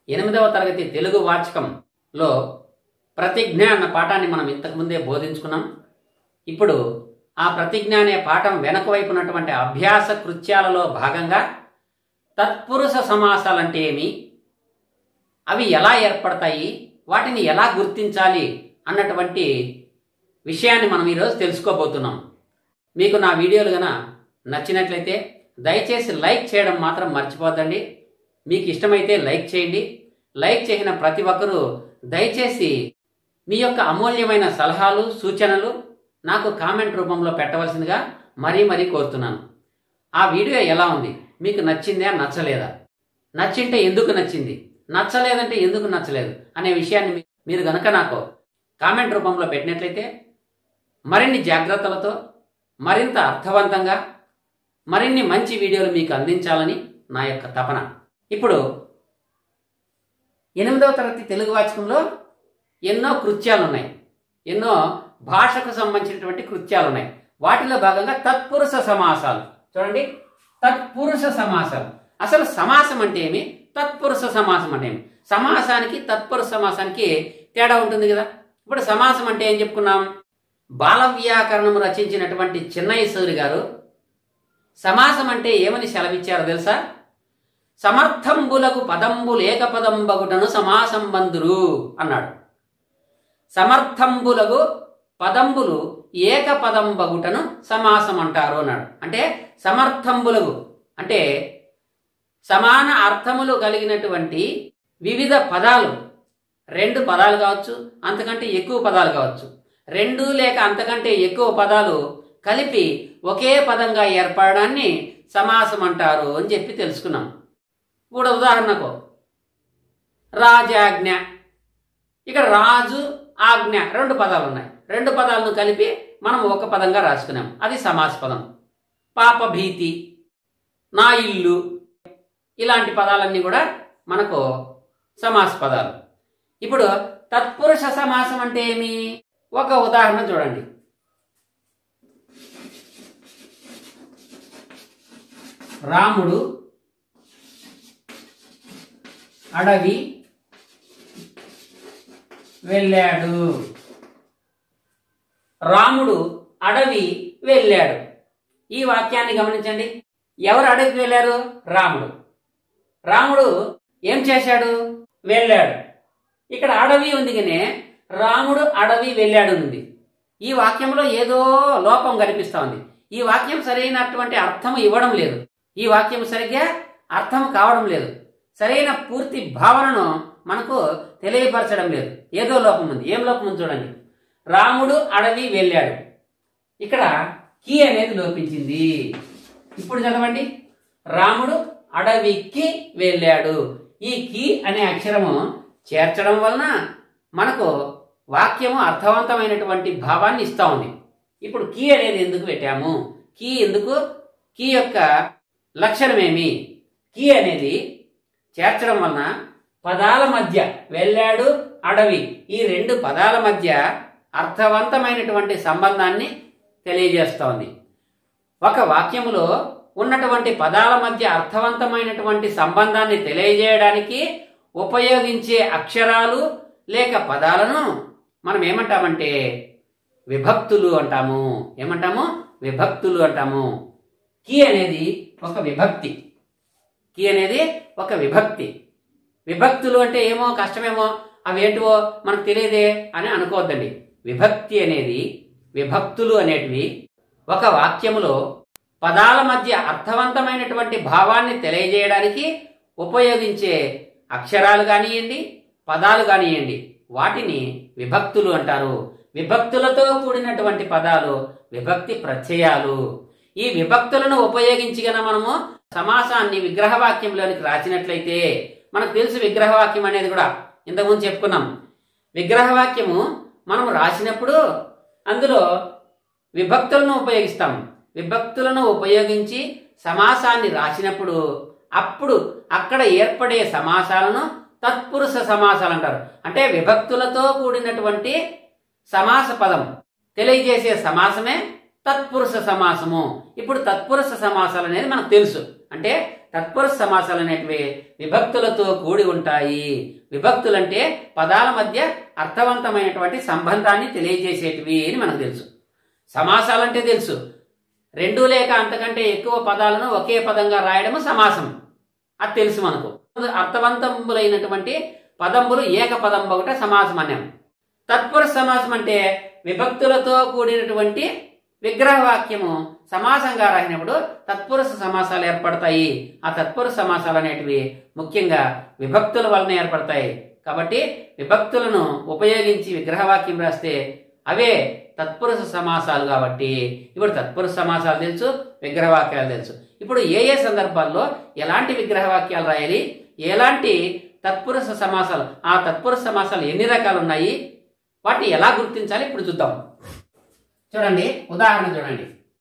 ఎనిమిదవ తరగతి తెలుగు వాచకంలో ప్రతిజ్ఞ అన్న పాఠాన్ని మనం ఇంతకుముందే బోధించుకున్నాం ఇప్పుడు ఆ ప్రతిజ్ఞ అనే పాఠం వెనక వైపు ఉన్నటువంటి అభ్యాస కృత్యాలలో భాగంగా తత్పురుష సమాసాలంటే ఏమి అవి ఎలా ఏర్పడతాయి వాటిని ఎలా గుర్తించాలి అన్నటువంటి విషయాన్ని మనం ఈరోజు తెలుసుకోబోతున్నాం మీకు నా వీడియోలు గన నచ్చినట్లయితే దయచేసి లైక్ చేయడం మాత్రం మర్చిపోద్దండి మీకు ఇష్టమైతే లైక్ చేయండి లైక్ చేసిన ప్రతి ఒక్కరూ దయచేసి మీ యొక్క అమూల్యమైన సలహాలు సూచనలు నాకు కామెంట్ రూపంలో పెట్టవలసిందిగా మరీ మరీ కోరుతున్నాను ఆ వీడియో ఎలా ఉంది మీకు నచ్చిందా నచ్చలేదా నచ్చింటే ఎందుకు నచ్చింది నచ్చలేదంటే ఎందుకు నచ్చలేదు అనే విషయాన్ని మీ- మీరు గనక నాకు కామెంట్ రూపంలో పెట్టినట్లయితే మరిన్ని జాగ్రత్తలతో మరింత అర్థవంతంగా మరిన్ని మంచి వీడియోలు మీకు అందించాలని నా యొక్క తపన ఇప్పుడు ఎనిమిదవ తరగతి తెలుగు వాచకంలో ఎన్నో కృత్యాలు ఉన్నాయి ఎన్నో భాషకు సంబంధించినటువంటి కృత్యాలు ఉన్నాయి వాటిలో భాగంగా తత్పురుష సమాసాలు చూడండి తత్పురుష సమాసాలు అసలు సమాసం అంటే ఏమి తత్పురుష సమాసం అంటే ఏమి సమాసానికి తత్పురుష సమాసానికి తేడా ఉంటుంది కదా ఇప్పుడు సమాసం అంటే ఏం చెప్పుకున్నాం బాల వ్యాకరణము రచించినటువంటి చిన్నయ్య సూరి గారు సమాసం అంటే ఏమని సెలవిచ్చారో తెలుసా సమర్థంబులకు పదంబులు ఏకపదంబగుటను సమాసంబంధురు అన్నాడు సమర్థంబులకు పదంబులు ఏకపదంబగుటను సమాసం అంటారు అన్నాడు అంటే సమర్థంబులకు అంటే సమాన అర్థములు కలిగినటువంటి వివిధ పదాలు రెండు పదాలు కావచ్చు అంతకంటే ఎక్కువ పదాలు కావచ్చు రెండు లేక అంతకంటే ఎక్కువ పదాలు కలిపి ఒకే పదంగా ఏర్పడడాన్ని సమాసం అంటారు అని చెప్పి తెలుసుకున్నాం ఇప్పుడు ఉదాహరణకు రాజాజ్ఞ ఇక్కడ రాజు ఆజ్ఞ రెండు పదాలు ఉన్నాయి రెండు పదాలను కలిపి మనం ఒక పదంగా రాసుకున్నాం అది సమాస పదం పాప భీతి నా ఇల్లు ఇలాంటి పదాలన్నీ కూడా మనకు సమాస పదాలు ఇప్పుడు తత్పురుష సమాసం అంటే ఏమి ఒక ఉదాహరణ చూడండి రాముడు అడవి వెళ్ళాడు రాముడు అడవి వెళ్ళాడు ఈ వాక్యాన్ని గమనించండి ఎవరు అడవికి వెళ్ళారు రాముడు రాముడు ఏం చేశాడు వెళ్ళాడు ఇక్కడ అడవి ఉంది కానీ రాముడు అడవి వెళ్ళాడు ఉంది ఈ వాక్యంలో ఏదో లోపం కనిపిస్తా ఉంది ఈ వాక్యం సరైనటువంటి అర్థం ఇవ్వడం లేదు ఈ వాక్యం సరిగ్గా అర్థం కావడం లేదు సరైన పూర్తి భావనను మనకు తెలియపరచడం లేదు ఏదో లోపం ఉంది ఏం లోపం ఉంది చూడండి రాముడు అడవి వెళ్ళాడు ఇక్కడ కీ అనేది లోపించింది ఇప్పుడు చదవండి రాముడు అడవికి వెళ్ళాడు ఈ కీ అనే అక్షరము చేర్చడం వలన మనకు వాక్యము అర్థవంతమైనటువంటి భావాన్ని ఇస్తా ఉంది ఇప్పుడు కీ అనేది ఎందుకు పెట్టాము కీ ఎందుకు కీ యొక్క లక్షణమేమి కీ అనేది చేర్చడం వలన పదాల మధ్య వెళ్ళాడు అడవి ఈ రెండు పదాల మధ్య అర్థవంతమైనటువంటి సంబంధాన్ని తెలియజేస్తోంది ఒక వాక్యములో ఉన్నటువంటి పదాల మధ్య అర్థవంతమైనటువంటి సంబంధాన్ని తెలియజేయడానికి ఉపయోగించే అక్షరాలు లేక పదాలను మనం ఏమంటామంటే విభక్తులు అంటాము ఏమంటాము విభక్తులు అంటాము కీ అనేది ఒక విభక్తి కీ అనేది ఒక విభక్తి విభక్తులు అంటే ఏమో కష్టమేమో అవేంటివో మనకు తెలియదే అని అనుకోవద్దండి విభక్తి అనేది విభక్తులు అనేటివి ఒక వాక్యములో పదాల మధ్య అర్థవంతమైనటువంటి భావాన్ని తెలియజేయడానికి ఉపయోగించే అక్షరాలు కానివ్వండి పదాలు కానివ్వండి వాటిని విభక్తులు అంటారు విభక్తులతో కూడినటువంటి పదాలు విభక్తి ప్రత్యయాలు ఈ విభక్తులను ఉపయోగించి గన మనము సమాసాన్ని విగ్రహవాక్యంలోనికి రాసినట్లయితే మనకు తెలుసు విగ్రహవాక్యం అనేది కూడా ఇంతకుముందు చెప్పుకున్నాం విగ్రహవాక్యము మనం రాసినప్పుడు అందులో విభక్తులను ఉపయోగిస్తాం విభక్తులను ఉపయోగించి సమాసాన్ని రాసినప్పుడు అప్పుడు అక్కడ ఏర్పడే సమాసాలను తత్పురుష సమాసాలు అంటారు అంటే విభక్తులతో కూడినటువంటి సమాస పదం తెలియజేసే సమాసమే తత్పురుష సమాసము ఇప్పుడు తత్పురుష సమాసాలు అనేది మనకు తెలుసు అంటే తత్పురుష సమాసాలు అనేటివి విభక్తులతో కూడి ఉంటాయి విభక్తులంటే పదాల మధ్య అర్థవంతమైనటువంటి సంబంధాన్ని తెలియజేసేటివి అని మనకు తెలుసు సమాసాలంటే తెలుసు రెండు లేక అంతకంటే ఎక్కువ పదాలను ఒకే పదంగా రాయడము సమాసం అది తెలుసు మనకు అర్థవంతములైనటువంటి పదంబులు ఏక పదం ఒకట సమాసం అన్నాం తత్పురుష సమాసం అంటే విభక్తులతో కూడినటువంటి విగ్రహ వాక్యము సమాసంగా రాసినప్పుడు తత్పురుష సమాసాలు ఏర్పడతాయి ఆ తత్పురుష సమాసాలు అనేటివి ముఖ్యంగా విభక్తుల వలన ఏర్పడతాయి కాబట్టి విభక్తులను ఉపయోగించి విగ్రహవాక్యం రాస్తే అవే తత్పురుష సమాసాలు కాబట్టి ఇప్పుడు తత్పురుష సమాసాలు తెలుసు విగ్రహవాక్యాలు తెలుసు ఇప్పుడు ఏ ఏ సందర్భాల్లో ఎలాంటి విగ్రహవాక్యాలు రాయాలి ఎలాంటి తత్పురుష సమాసాలు ఆ తత్పురుష సమాసాలు ఎన్ని రకాలు ఉన్నాయి వాటిని ఎలా గుర్తించాలి ఇప్పుడు చూద్దాం చూడండి ఉదాహరణ చూడండి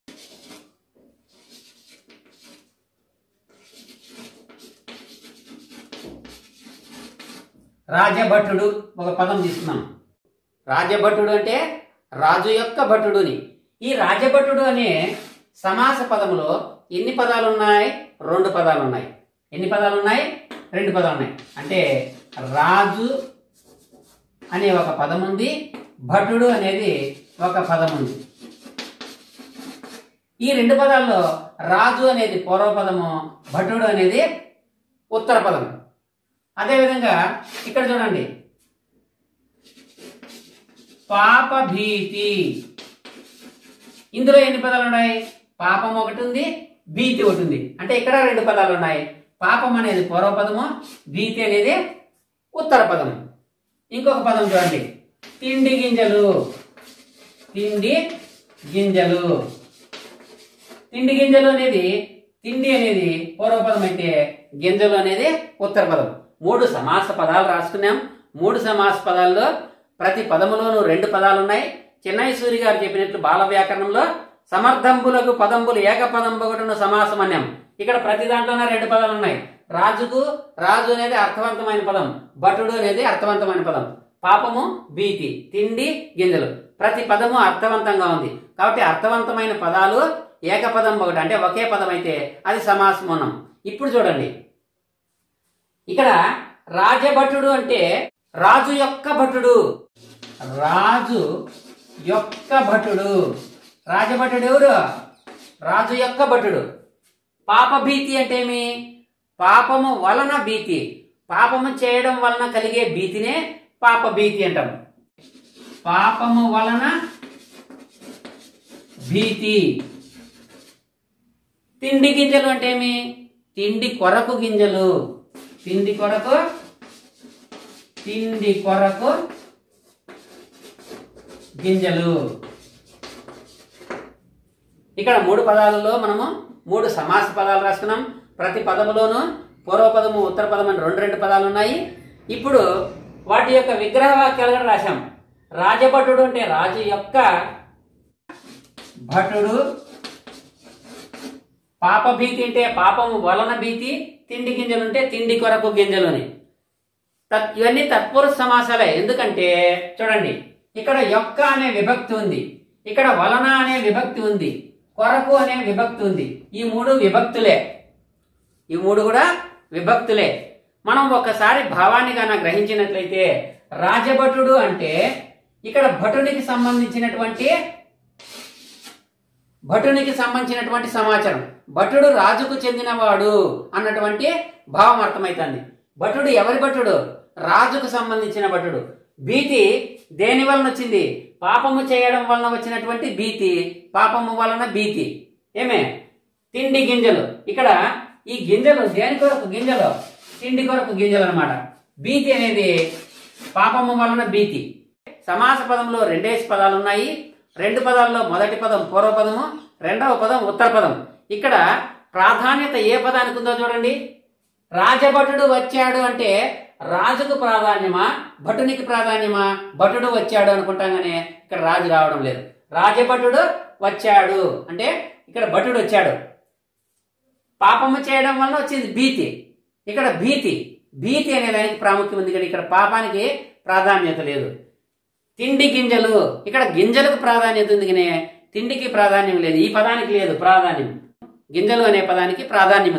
రాజభటుడు ఒక పదం తీసుకున్నాం రాజభటుడు అంటే రాజు యొక్క భటుడుని ఈ రాజభటుడు అనే సమాస పదములో ఎన్ని పదాలు ఉన్నాయి రెండు పదాలు ఉన్నాయి ఎన్ని పదాలు ఉన్నాయి రెండు పదాలు ఉన్నాయి అంటే రాజు అనే ఒక పదం ఉంది భటుడు అనేది ఒక పదం ఉంది ఈ రెండు పదాల్లో రాజు అనేది పూర్వపదము భటుడు అనేది ఉత్తర పదం అదేవిధంగా ఇక్కడ చూడండి పాప భీతి ఇందులో ఎన్ని పదాలు ఉన్నాయి పాపం ఒకటి ఉంది భీతి ఒకటి ఉంది అంటే ఇక్కడ రెండు పదాలు ఉన్నాయి పాపం అనేది పూర్వపదము భీతి అనేది ఉత్తర పదము ఇంకొక పదం చూడండి తిండి గింజలు తిండి గింజలు తిండి గింజలు అనేది తిండి అనేది పూర్వపదం అయితే గింజలు అనేది ఉత్తర పదం మూడు సమాస పదాలు రాసుకున్నాం మూడు సమాస పదాల్లో ప్రతి పదములోనూ రెండు పదాలు ఉన్నాయి చెన్నై సూరి గారు చెప్పినట్లు బాల వ్యాకరణంలో సమర్థంబులకు పదంబులు ఏకపదంబుగటను సమాసం అన్నాం ఇక్కడ ప్రతి దాంట్లోనే రెండు పదాలు ఉన్నాయి రాజుకు రాజు అనేది అర్థవంతమైన పదం భటుడు అనేది అర్థవంతమైన పదం పాపము భీతి తిండి గింజలు ప్రతి పదము అర్థవంతంగా ఉంది కాబట్టి అర్థవంతమైన పదాలు ఏకపదం ఒకటి అంటే ఒకే పదం అయితే అది సమాసమనం ఇప్పుడు చూడండి ఇక్కడ రాజభటుడు అంటే రాజు యొక్క భటుడు రాజు యొక్క భటుడు రాజభటుడు ఎవరు రాజు యొక్క భటుడు పాప భీతి అంటే ఏమి పాపము వలన భీతి పాపము చేయడం వలన కలిగే భీతినే పాప భీతి అంటాం పాపము వలన భీతి తిండి గింజలు అంటే ఏమి తిండి కొరకు గింజలు తిండి కొరకు తిండి కొరకు గింజలు ఇక్కడ మూడు పదాలలో మనము మూడు సమాస పదాలు రాసుకున్నాం ప్రతి పదములోనూ పూర్వపదము ఉత్తర పదం అని రెండు రెండు పదాలు ఉన్నాయి ఇప్పుడు వాటి యొక్క విగ్రహ వాక్యాలు కూడా రాశాం రాజభటుడు అంటే రాజు యొక్క భటుడు పాప భీతి అంటే పాపము వలన భీతి తిండి గింజలు ఉంటే తిండి కొరకు గింజలు అని తత్- ఇవన్నీ తత్పురుష సమాసాలే ఎందుకంటే చూడండి ఇక్కడ యొక్క అనే విభక్తి ఉంది ఇక్కడ వలన అనే విభక్తి ఉంది కొరకు అనే విభక్తి ఉంది ఈ మూడు విభక్తులే ఈ మూడు కూడా విభక్తులే మనం ఒకసారి భావాన్ని గాన గ్రహించినట్లయితే రాజభటుడు అంటే ఇక్కడ భటునికి సంబంధించినటువంటి భటునికి సంబంధించినటువంటి సమాచారం భటుడు రాజుకు చెందినవాడు అన్నటువంటి భావం అర్థమవుతుంది భటుడు ఎవరి భటుడు రాజుకు సంబంధించిన భటుడు భీతి దేని వలన వచ్చింది పాపము చేయడం వలన వచ్చినటువంటి భీతి పాపము వలన భీతి ఏమే తిండి గింజలు ఇక్కడ ఈ గింజలు దేని కొరకు గింజలు తిండి కొరకు గింజలు అన్నమాట భీతి అనేది పాపము వలన భీతి సమాస పదంలో రెండేసి పదాలు ఉన్నాయి రెండు పదాల్లో మొదటి పదం పూర్వ పదము రెండవ పదం ఉత్తర పదం ఇక్కడ ప్రాధాన్యత ఏ పదానికి ఉందో చూడండి రాజభటుడు వచ్చాడు అంటే రాజుకు ప్రాధాన్యమా భటునికి ప్రాధాన్యమా భటుడు వచ్చాడు అనుకుంటాం కానీ ఇక్కడ రాజు రావడం లేదు రాజభటుడు వచ్చాడు అంటే ఇక్కడ భటుడు వచ్చాడు పాపము చేయడం వల్ల వచ్చింది భీతి ఇక్కడ భీతి భీతి అనే దానికి ప్రాముఖ్యం ఉంది కానీ ఇక్కడ పాపానికి ప్రాధాన్యత లేదు తిండి గింజలు ఇక్కడ గింజలకు ప్రాధాన్యత ఉంది కానీ తిండికి ప్రాధాన్యం లేదు ఈ పదానికి లేదు ప్రాధాన్యం గింజలు అనే పదానికి ప్రాధాన్యం ఉంది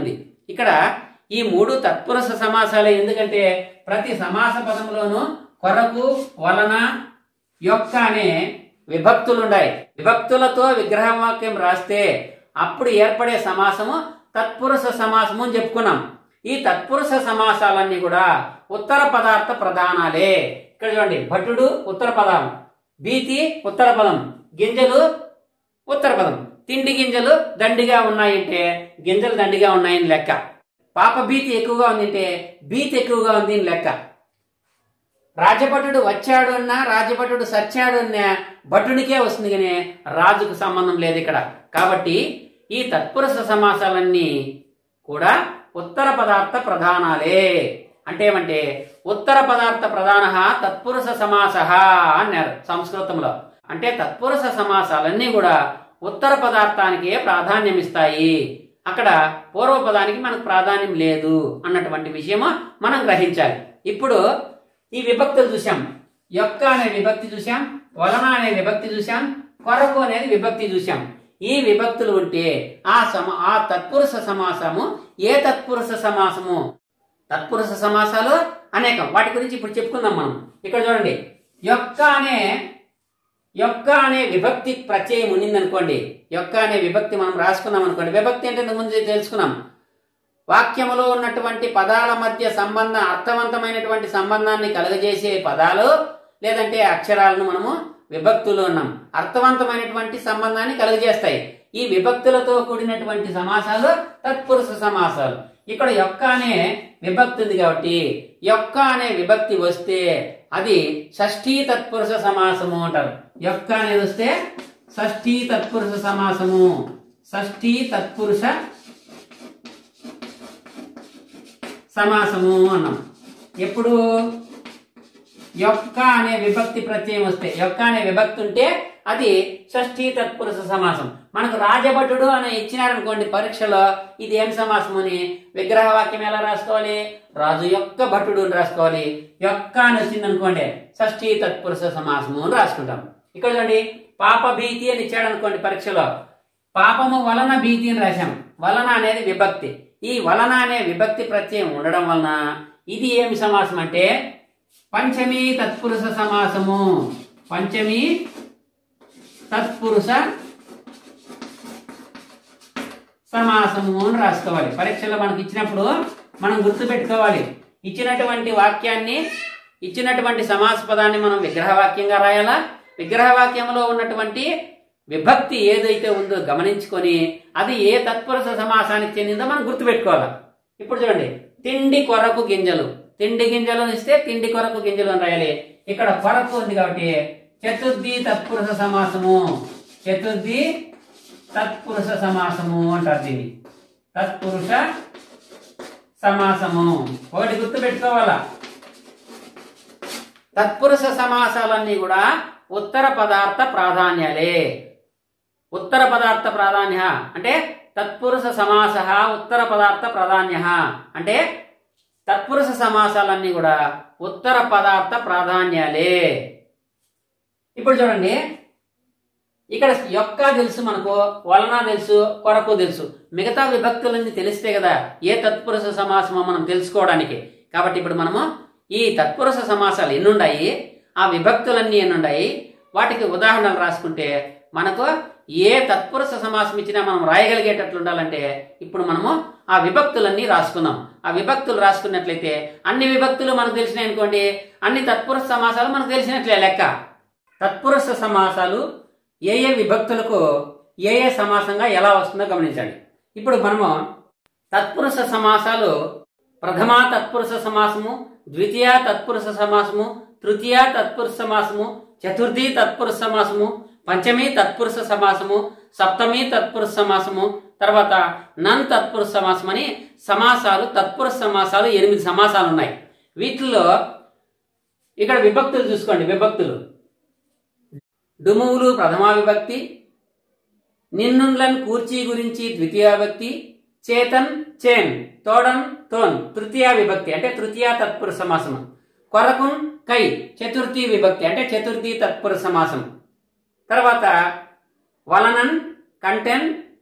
ఇక్కడ ఈ మూడు తత్పురుష సమాసాలే ఎందుకంటే ప్రతి సమాస పదంలోనూ కొరకు వలన యొక్క అనే విభక్తులు ఉన్నాయి విభక్తులతో విగ్రహ వాక్యం రాస్తే అప్పుడు ఏర్పడే సమాసము తత్పురుష సమాసము అని చెప్పుకున్నాం ఈ తత్పురుష సమాసాలన్నీ కూడా ఉత్తర పదార్థ ప్రధానాలే ఇక్కడ చూడండి భటుడు ఉత్తర పదం భీతి ఉత్తర పదం గింజలు ఉత్తర పదం తిండి గింజలు దండిగా ఉన్నాయంటే గింజలు దండిగా ఉన్నాయని లెక్క పాప భీతి ఎక్కువగా ఉందంటే భీతి ఎక్కువగా ఉంది అని లెక్క రాజభటుడు వచ్చాడు అన్నా రాజభటుడు సచ్చాడు అన్నా భటునికే వస్తుంది కానీ రాజుకు సంబంధం లేదు ఇక్కడ కాబట్టి ఈ తత్పురుష సమాసాలన్నీ కూడా ఉత్తర పదార్థ ప్రధానాలే అంటే ఏమంటే ఉత్తర పదార్థ ప్రధాన తత్పురుష సమాస అన్నారు సంస్కృతంలో అంటే తత్పురుష సమాసాలన్నీ కూడా ఉత్తర పదార్థానికే ప్రాధాన్యం ఇస్తాయి అక్కడ పూర్వ పదానికి మనకు ప్రాధాన్యం లేదు అన్నటువంటి విషయము మనం గ్రహించాలి ఇప్పుడు ఈ విభక్తులు చూసాం యొక్క అనే విభక్తి చూసాం వలన అనే విభక్తి చూసాం కొరకు అనేది విభక్తి చూసాం ఈ విభక్తులు ఉంటే ఆ సమ ఆ తత్పురుష సమాసము ఏ తత్పురుష సమాసము తత్పురుష సమాసాలు అనేకం వాటి గురించి ఇప్పుడు చెప్పుకుందాం మనం ఇక్కడ చూడండి యొక్క అనే యొక్క అనే విభక్తి ప్రత్యయం ఉన్నిందనుకోండి యొక్క అనే విభక్తి మనం రాసుకున్నాం అనుకోండి విభక్తి అంటే ఇంతకు ముందు తెలుసుకున్నాం వాక్యములో ఉన్నటువంటి పదాల మధ్య సంబంధ అర్థవంతమైనటువంటి సంబంధాన్ని కలుగజేసే పదాలు లేదంటే అక్షరాలను మనము విభక్తులు ఉన్నాం అర్థవంతమైనటువంటి సంబంధాన్ని కలుగజేస్తాయి ఈ విభక్తులతో కూడినటువంటి సమాసాలు తత్పురుష సమాసాలు ఇక్కడ యొక్క అనే విభక్తి ఉంది కాబట్టి యొక్క అనే విభక్తి వస్తే అది షష్ఠీ తత్పురుష సమాసము అంటారు యొక్క అనేది వస్తే షష్ఠీ తత్పురుష సమాసము షష్ఠీ తత్పురుష సమాసము అన్నాం ఎప్పుడు యొక్క అనే విభక్తి ప్రత్యయం వస్తే యొక్క అనే విభక్తి ఉంటే అది షష్ఠీ తత్పురుష సమాసం మనకు రాజభటుడు అని ఇచ్చినారనుకోండి పరీక్షలో ఇది ఏం సమాసం అని విగ్రహ వాక్యం ఎలా రాసుకోవాలి రాజు యొక్క భటుడు అని రాసుకోవాలి యొక్క అని వచ్చింది అనుకోండి షష్ఠీ తత్పురుష సమాసము అని రాసుకుంటాం ఇక్కడ చూడండి పాప భీతి అని ఇచ్చాడు అనుకోండి పరీక్షలో పాపము వలన భీతి అని రాశాం వలన అనేది విభక్తి ఈ వలన అనే విభక్తి ప్రత్యయం ఉండడం వలన ఇది ఏమి సమాసం అంటే పంచమీ తత్పురుష సమాసము పంచమీ తత్పురుష సమాసము అని రాసుకోవాలి పరీక్షలో మనకి ఇచ్చినప్పుడు మనం గుర్తుపెట్టుకోవాలి ఇచ్చినటువంటి వాక్యాన్ని ఇచ్చినటువంటి సమాస పదాన్ని మనం విగ్రహ వాక్యంగా రాయాలా విగ్రహ వాక్యంలో ఉన్నటువంటి విభక్తి ఏదైతే ఉందో గమనించుకొని అది ఏ తత్పురుష సమాసానికి చెందిందో మనం గుర్తుపెట్టుకోవాలి ఇప్పుడు చూడండి తిండి కొరకు గింజలు తిండి గింజలు ఇస్తే తిండి కొరకు గింజలు అని రాయాలి ఇక్కడ కొరకు ఉంది కాబట్టి చతుర్థి తత్పురుష సమాసము చతుర్థి తత్పురుష సమాసము అంటారు దీన్ని తత్పురుష సమాసము ఒకటి గుర్తు పెట్టుకోవాలా తత్పురుష సమాసాలన్నీ కూడా ఉత్తర పదార్థ ప్రాధాన్యాలే ఉత్తర పదార్థ ప్రాధాన్య అంటే తత్పురుష సమాస ఉత్తర పదార్థ ప్రాధాన్య అంటే తత్పురుష సమాసాలన్నీ కూడా ఉత్తర పదార్థ ప్రాధాన్యాలే ఇప్పుడు చూడండి ఇక్కడ యొక్క తెలుసు మనకు వలన తెలుసు కొరకు తెలుసు మిగతా విభక్తులన్నీ తెలిస్తే కదా ఏ తత్పురుష సమాసమో మనం తెలుసుకోవడానికి కాబట్టి ఇప్పుడు మనము ఈ తత్పురుష సమాసాలు ఎన్నున్నాయి ఆ విభక్తులన్నీ ఎన్నున్నాయి వాటికి ఉదాహరణలు రాసుకుంటే మనకు ఏ తత్పురుష సమాసం ఇచ్చినా మనం రాయగలిగేటట్లు ఉండాలంటే ఇప్పుడు మనము ఆ విభక్తులన్నీ రాసుకుందాం ఆ విభక్తులు రాసుకున్నట్లయితే అన్ని విభక్తులు మనకు తెలిసినాయి అనుకోండి అన్ని తత్పురుష సమాసాలు మనకు తెలిసినట్లే లెక్క తత్పురుష సమాసాలు ఏ ఏ విభక్తులకు ఏ ఏ సమాసంగా ఎలా వస్తుందో గమనించండి ఇప్పుడు మనము తత్పురుష సమాసాలు ప్రథమ తత్పురుష సమాసము ద్వితీయ తత్పురుష సమాసము తృతీయ తత్పురుష సమాసము చతుర్థి తత్పురుష సమాసము పంచమి తత్పురుష సమాసము సప్తమి తత్పురుష సమాసము తర్వాత నన్ తత్పురుష సమాసం అని సమాసాలు తత్పురుష సమాసాలు ఎనిమిది సమాసాలు ఉన్నాయి వీటిల్లో ఇక్కడ విభక్తులు చూసుకోండి విభక్తులు డుమువులు ప్రథమా విభక్తి నిన్నుండ్లన్ కూర్చి గురించి ద్వితీయ విభక్తి చేతన్ చేన్ తోడన్ తోన్ తృతీయ విభక్తి అంటే తృతీయ తత్పురుష సమాసం కొరకున్ కై చతుర్థి విభక్తి అంటే చతుర్థి తత్పురుష సమాసం తర్వాత వలనన్ కంటెన్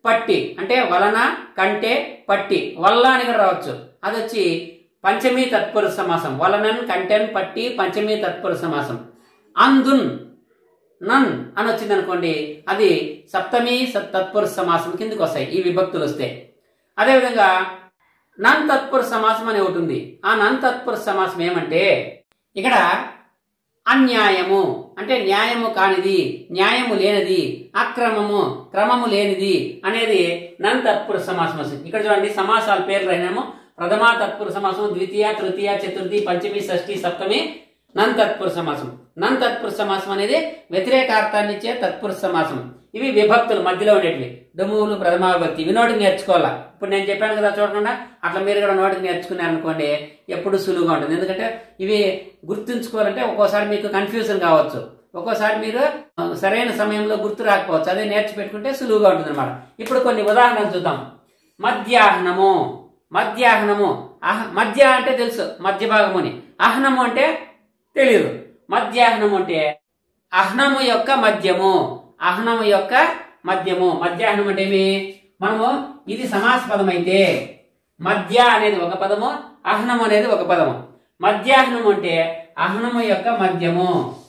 పట్టి అంటే వలన కంటే పట్టి వల్ల అని కూడా రావచ్చు అది వచ్చి పంచమీ తత్పురుష సమాసం వలనన్ కంటెన్ పట్టి పంచమీ తత్పురుష సమాసం అందున్ నన్ అని వచ్చింది అనుకోండి అది సప్తమి సత్ తత్పురుష సమాసం కిందకి వస్తాయి ఈ విభక్తులు వస్తే అదేవిధంగా నన్ తత్పురుష సమాసం అని ఒకటి ఉంది ఆ నన్ తత్పురుష సమాసం ఏమంటే ఇక్కడ అన్యాయము అంటే న్యాయము కానిది న్యాయము లేనిది అక్రమము క్రమము లేనిది అనేది నన్ తత్పురుష సమాసం వస్తుంది ఇక్కడ చూడండి సమాసాల పేర్లు అయినాము ప్రథమ తత్పురుష సమాసం ద్వితీయ తృతీయ చతుర్థి పంచమి షష్ఠి సప్తమి నన్ తత్పురుష సమాసం నన్ తత్పురుష సమాసం అనేది వ్యతిరేకార్థాన్ని ఇచ్చే తత్పురుష సమాసం ఇవి విభక్తులు మధ్యలో ఉండేటివి డొమువులు ప్రథమ విభక్తి ఇవి నోటికి నేర్చుకోవాలా ఇప్పుడు నేను చెప్పాను కదా చూడకుండా అట్లా మీరు కూడా నోటికి నేర్చుకున్నారు అనుకోండి ఎప్పుడు సులువుగా ఉంటుంది ఎందుకంటే ఇవి గుర్తుంచుకోవాలంటే ఒక్కోసారి మీకు కన్ఫ్యూజన్ కావచ్చు ఒక్కోసారి మీరు ఆ, సరైన సమయంలో గుర్తు రాకపోవచ్చు అదే నేర్చి పెట్టుకుంటే సులువుగా ఉంటుంది అనమాట ఇప్పుడు కొన్ని ఉదాహరణలు చూద్దాం మధ్యాహ్నము మధ్యాహ్నము అహ మధ్య అంటే తెలుసు మధ్య భాగము అని అహ్నము అంటే తెలియదు మధ్యాహ్నము అంటే అహ్నము యొక్క మధ్యము అహ్నము యొక్క మధ్యము మధ్యాహ్నం అంటే ఏమి మనము ఇది సమాస పదం అయితే మధ్య అనేది ఒక పదము అహ్నం అనేది ఒక పదము మధ్యాహ్నం అంటే అహ్నము యొక్క మధ్యము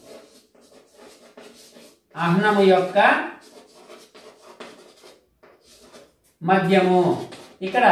అహ్నము యొక్క మధ్యము ఇక్కడ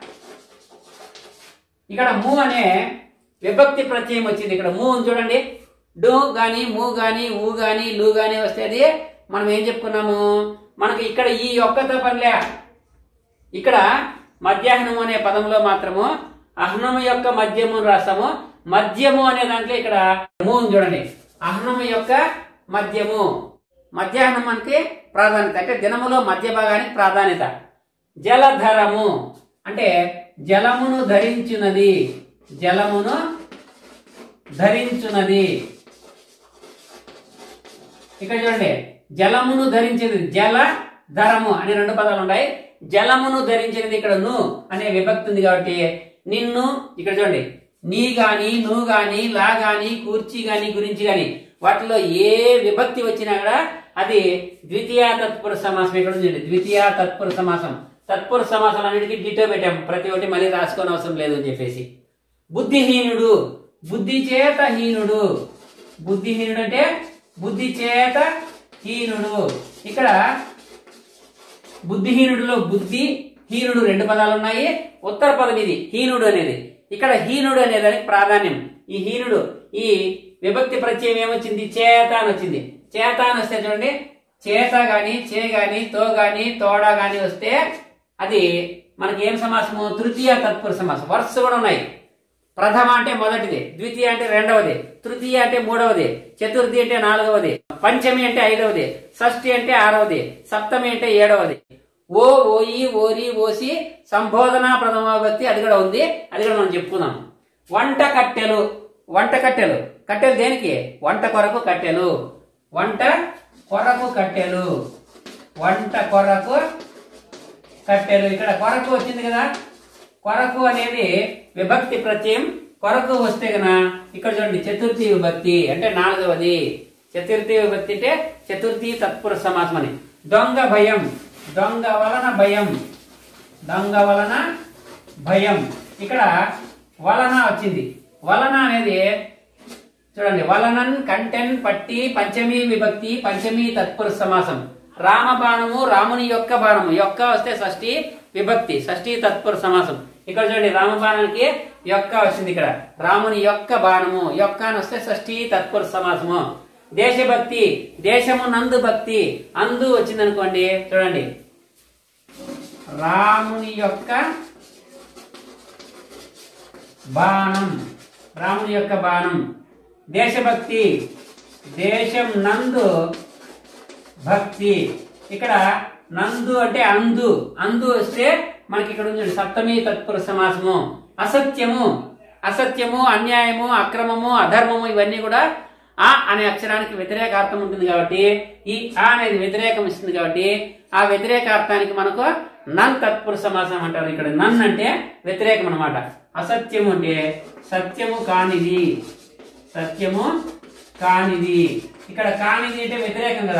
ఇక్కడ ము అనే విభక్తి ప్రత్యయం వచ్చింది ఇక్కడ ము ఉంది చూడండి డు గాని ము గాని ఊ గాని లు గాని వస్తే అది మనం ఏం చెప్పుకున్నాము మనకి ఇక్కడ ఈ ఒక్కతో పనిలే ఇక్కడ మధ్యాహ్నం అనే పదంలో మాత్రము అహ్నము యొక్క మధ్యము అని రాస్తాము మధ్యము అనే దాంట్లో ఇక్కడ ము ఉంది చూడండి అహ్నము యొక్క మధ్యము మధ్యాహ్నం మనకి ప్రాధాన్యత అంటే దినములో మధ్య భాగానికి ప్రాధాన్యత జలధరము అంటే జలమును ధరించున్నది జలమును ధరించున్నది ఇక్కడ చూడండి జలమును ధరించేది జల ధరము అనే రెండు పదాలు ఉన్నాయి జలమును ధరించేది ఇక్కడ ను అనే విభక్తి ఉంది కాబట్టి నిన్ను ఇక్కడ చూడండి నీ గాని నువ్వు గాని లా గాని కూర్చి గాని గురించి గాని వాటిలో ఏ విభక్తి వచ్చినా కూడా అది ద్వితీయ తత్పురుష సమాసం ఇక్కడ ఉంది చూడండి. ద్వితీయ తత్పురుష సమాసం తత్పురుష సమాసాలు అన్నిటికీ డిటో పెట్టాం ప్రతి ఒక్కటి మళ్ళీ రాసుకోని అవసరం లేదు అని చెప్పేసి బుద్ధిహీనుడు బుద్ధి చేత హీనుడు బుద్ధిహీనుడు అంటే బుద్ధి చేత హీనుడు ఇక్కడ బుద్ధిహీనుడిలో బుద్ధి హీనుడు రెండు పదాలు ఉన్నాయి ఉత్తర పదం ఇది హీనుడు అనేది ఇక్కడ హీనుడు అనే దానికి ప్రాధాన్యం ఈ హీనుడు ఈ విభక్తి ప్రత్యయం ఏమొచ్చింది చేత అని వచ్చింది చేత అని వస్తే చూడండి చేత గాని చే గాని తో గాని తోడా గాని వస్తే అది మనకి ఏం సమాసము తృతీయ తత్పురుష సమాసం వరుస కూడా ఉన్నాయి ప్రథమ అంటే మొదటిది ద్వితీయ అంటే రెండవది తృతీయ అంటే మూడవది చతుర్థి అంటే నాలుగవది పంచమి అంటే ఐదవది షష్ఠి అంటే ఆరవది సప్తమి అంటే ఏడవది ఓ ఓయి ఓరి ఓసి సంబోధన ప్రథమ వ్యక్తి అది కూడా ఉంది అది కూడా మనం చెప్పుకుందాం వంట కట్టెలు వంట కట్టెలు కట్టెలు దేనికి వంట కొరకు కట్టెలు వంట కొరకు కట్టెలు వంట కొరకు కట్టెలు ఇక్కడ కొరకు వచ్చింది కదా కొరకు అనేది విభక్తి ప్రత్యయం కొరకు వస్తే గన ఇక్కడ చూడండి చతుర్థి విభక్తి అంటే నాలుగవది చతుర్థి విభక్తి అంటే చతుర్థి తత్పురుష సమాసం అని దొంగ భయం దొంగ వలన భయం దొంగ వలన భయం ఇక్కడ వలన వచ్చింది వలన అనేది చూడండి వలనన్ కంటెన్ పట్టి పంచమి విభక్తి పంచమి తత్పురుష సమాసం రామ బాణము రాముని యొక్క బాణము యొక్క వస్తే షష్ఠి విభక్తి షష్ఠి తత్పురుష సమాసం ఇక్కడ చూడండి రామ బాణానికి యొక్క వచ్చింది ఇక్కడ రాముని యొక్క బాణము యొక్క అని వస్తే షష్ఠి తత్పురుష సమాసము దేశభక్తి దేశము నందు భక్తి అందు వచ్చింది అనుకోండి చూడండి రాముని యొక్క బాణం రాముని యొక్క బాణం దేశభక్తి దేశం నందు భక్తి ఇక్కడ నందు అంటే అందు అందు వస్తే మనకి ఇక్కడ ఉంది చూడండి, సప్తమి తత్పురుష సమాసము అసత్యము అసత్యము అన్యాయము అక్రమము అధర్మము ఇవన్నీ కూడా ఆ అనే అక్షరానికి వ్యతిరేక అర్థం ఉంటుంది కాబట్టి ఈ ఆ అనేది వ్యతిరేకం ఇస్తుంది కాబట్టి ఆ వ్యతిరేక అర్థానికి మనకు నన్ తత్పురుష సమాసం అంటారు ఇక్కడ నన్ అంటే వ్యతిరేకం అన్నమాట అసత్యము అంటే సత్యము కానిది సత్యము కానిది ఇక్కడ కానిది అంటే వ్యతిరేకం కదా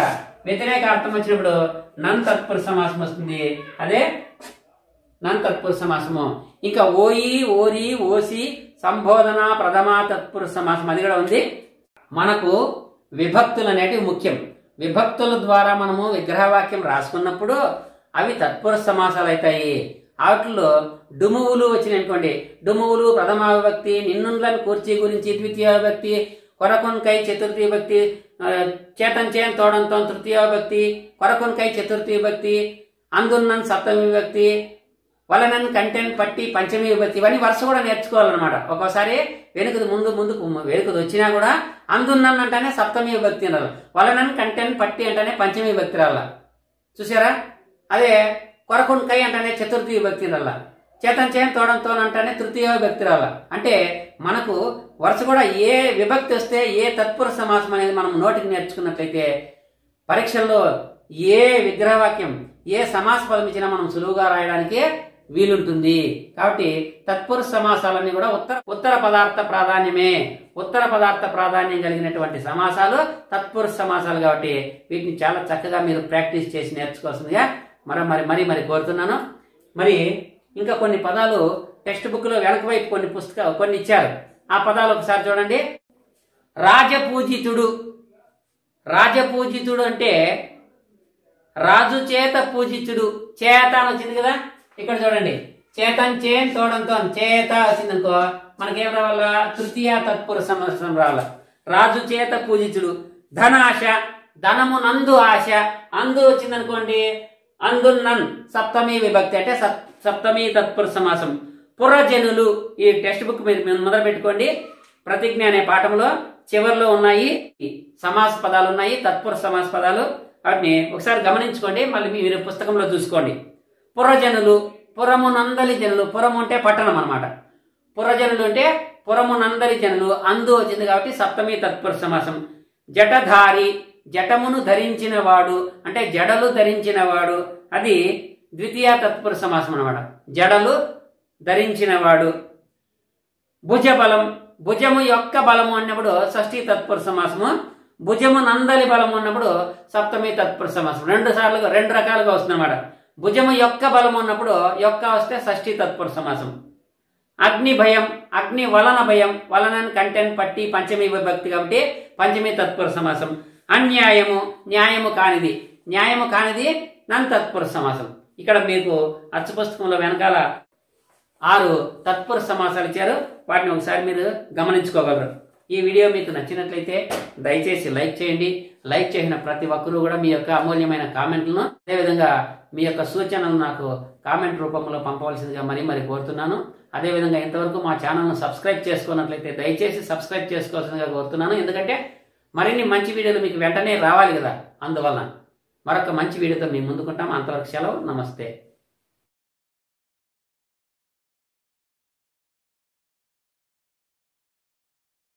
వ్యతిరేక అర్థం వచ్చినప్పుడు నన్ తత్పురుష సమాసం వస్తుంది అదే నన్ తత్పురుష సమాసము ఇంకా ఓయి ఓరి ఓసి సంబోధన ప్రథమ తత్పురుష సమాసం అది కూడా ఉంది మనకు విభక్తులు అనేటివి ముఖ్యం విభక్తుల ద్వారా మనము విగ్రహవాక్యం రాసుకున్నప్పుడు అవి తత్పురుష సమాసాలు అవుతాయి వాటిలో డుమువులు వచ్చినాయనుకోండి డుమువులు ప్రథమ విభక్తి నిన్నుండ్లను కూర్చి గురించి ద్వితీయ విభక్తి కొరకొన్కై చతుర్థి విభక్తి ఆ, చేతం చేన్ తోడంతో తృతీయ విభక్తి కొరకొన్కై చతుర్థి విభక్తి అందున్నన్ సప్తమి విభక్తి వలనన్ కంటెంట్ పట్టి పంచమి విభక్తి ఇవన్నీ వరుస కూడా నేర్చుకోవాలన్నమాట ఒక్కోసారి వెనుకది ముందు ముందుకు వెనుకది వచ్చినా కూడా అందున్నన్ అంటేనే సప్తమి విభక్తి అన్నారు వలనన్ కంటెంట్ పట్టి అంటేనే పంచమి విభక్తి రాల చూసారా అదే కొరకుంకై అంటేనే చతుర్థి విభక్తి రాల చేతం చేయం తోడంతో అంటేనే తృతీయ విభక్తి రాల అంటే మనకు వరుస కూడా ఏ విభక్తి వస్తే ఏ తత్పురుష సమాసం అనేది మనం నోటికి నేర్చుకున్నట్లయితే పరీక్షల్లో ఏ విగ్రహవాక్యం ఏ సమాస పదం ఇచ్చినా మనం సులువుగా రాయడానికి వీలుంటుంది కాబట్టి తత్పురుష సమాసాలన్నీ కూడా ఉత్తర ఉత్తర పదార్థ ప్రాధాన్యమే ఉత్తర పదార్థ ప్రాధాన్యం కలిగినటువంటి సమాసాలు తత్పురుష సమాసాలు కాబట్టి వీటిని చాలా చక్కగా మీరు ప్రాక్టీస్ చేసి నేర్చుకోవాల్సిందిగా మరి మరి మరి మరి కోరుతున్నాను మరి ఇంకా కొన్ని పదాలు టెక్స్ట్ బుక్ లో వెనక వైపు కొన్ని పుస్తకాలు కొన్ని ఇచ్చారు ఆ పదాలు ఒకసారి చూడండి రాజపూజితుడు రాజపూజితుడు అంటే రాజు చేత పూజితుడు చేత అని వచ్చింది కదా ఇక్కడ చూడండి చేతం చేన్ తోడంతో చేత వచ్చింది అనుకో మనకేం రావాలా తృతీయ తత్పుర సంవత్సరం రావాల రాజు చేత పూజితుడు ధనాశ ధనము నందు ఆశ అందు వచ్చింది అనుకోండి అందున్నన్ సప్తమి విభక్తి అంటే సప్- సప్తమి తత్పుర సమాసం పురజనులు ఈ టెక్స్ట్ బుక్ మీరు మీరు మొదలు పెట్టుకోండి ప్రతిజ్ఞ అనే పాఠంలో చివరిలో ఉన్నాయి ఈ సమాస పదాలు ఉన్నాయి తత్పురుష సమాస పదాలు వాటిని ఒకసారి గమనించుకోండి మళ్ళీ మీరు పుస్తకంలో చూసుకోండి పురజనులు పురము నందలి జనులు పురము అంటే పట్టణం అన్నమాట పురజనులు అంటే పురము నందలి జనులు అందు వచ్చింది కాబట్టి సప్తమి తత్పురుష సమాసం జటధారి జటమును ధరించిన వాడు అంటే జడలు ధరించిన వాడు అది ద్వితీయ తత్పురుష సమాసం అన్నమాట జడలు ధరించిన వాడు భుజబలం భుజము యొక్క బలము అన్నప్పుడు షష్ఠీ తత్పురుష సమాసము భుజము నందలి బలము అన్నప్పుడు సప్తమి తత్పురుష సమాసం రెండు సార్లు రెండు రకాలుగా వస్తుంది అనమాట భుజము యొక్క బలము ఉన్నప్పుడు యొక్క వస్తే షష్ఠీ తత్పురుష సమాసం అగ్ని భయం అగ్ని వలన భయం వలనని కంటెన్ పట్టి పంచమి విభక్తి కాబట్టి పంచమి తత్పురుష సమాసం అన్యాయము న్యాయము కానిది న్యాయము కానిది నన్ తత్పురుష సమాసం ఇక్కడ మీకు అచ్చు పుస్తకంలో వెనకాల ఆరు తత్పురుష సమాసాలు ఇచ్చారు వాటిని ఒకసారి మీరు గమనించుకోగలరు ఈ వీడియో మీకు నచ్చినట్లయితే దయచేసి లైక్ చేయండి లైక్ చేసిన ప్రతి ఒక్కరూ కూడా మీ యొక్క అమూల్యమైన కామెంట్లను అదేవిధంగా మీ యొక్క సూచనలు నాకు కామెంట్ రూపంలో పంపవలసిందిగా మరీ మరి కోరుతున్నాను అదేవిధంగా ఇంతవరకు మా ఛానల్ను సబ్స్క్రైబ్ చేసుకున్నట్లయితే దయచేసి సబ్స్క్రైబ్ చేసుకోవాల్సిందిగా కోరుతున్నాను ఎందుకంటే మరిన్ని మంచి వీడియోలు మీకు వెంటనే రావాలి కదా అందువలన మరొక మంచి వీడియోతో మీ ముందుకుంటాం అంతవరకు సెలవు నమస్తే